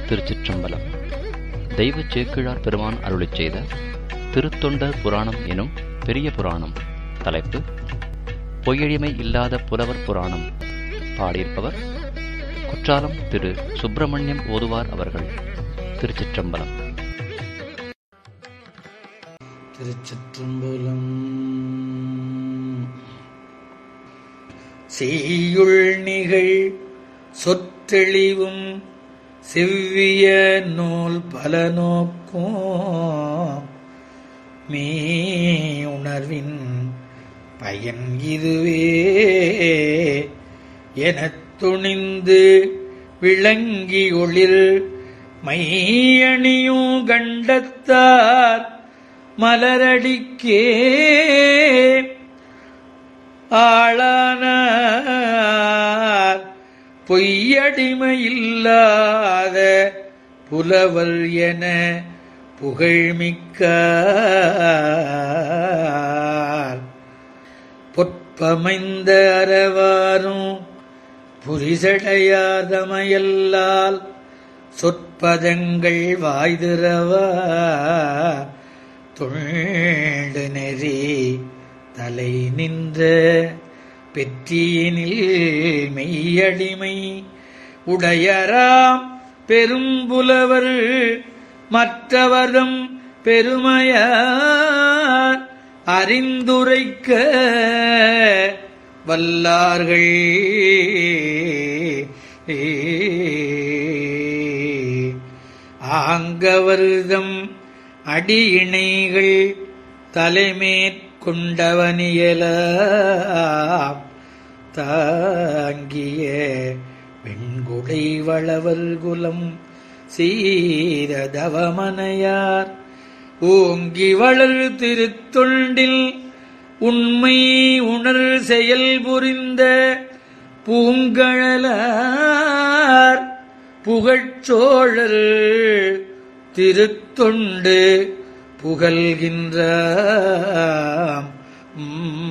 திருச்சிற்றம்பலம் தெய்வ சேக்கிழார் பெருமான் அருளிச் செய்த திருத்தொண்டர் புராணம் எனும் பெரிய புராணம் தலைப்பு பொய்யழிமை இல்லாத புலவர் புராணம் பாடியிருப்பவர் குற்றாலம் திரு சுப்பிரமணியம் ஓதுவார் அவர்கள் திருச்சிற்றம்பலம் திருச்சிற்றம்பலம் செய்யுள் நிகழ் சொற்றெளிவும் செவ்விய நூல் பல நோக்கும் மீ உணர்வின் பயன் இதுவே எனத் துணிந்து விளங்கி ஒளிர் மையணியும் கண்டத்தார் மலரடிக்கே ஆளானார் பொய்யடிமையில்லாத புலவர் என புகழ்மிக்கார் பொற்பமைந்த அறவாரும் புரிசடையாதமையல்லால் சொற்பதங்கள் வாய்திரவா தொண்டு நெறி தலை நின்ற பெற்றியினில் மெய்யடிமை உடையராம் பெரும்புலவர் மற்றவரும் பெருமையார் அறிந்துரைக்க வல்லார்கள் ஆங்கவர்தம் அடியிணைகள் தலைமேற்கொண்டவனியல தாங்கிய வெண்குடை வளவர் குலம் சீரதவமனையார் ஓங்கி வளர் திருத்தொண்டில் உண்மை உணர் செயல் புரிந்த பூங்கழலார் புகழ்ச்சோழர் திருத்தொண்டு புகழ்கின்ற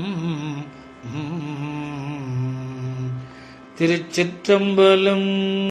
திருச்சிற்றம்பலம்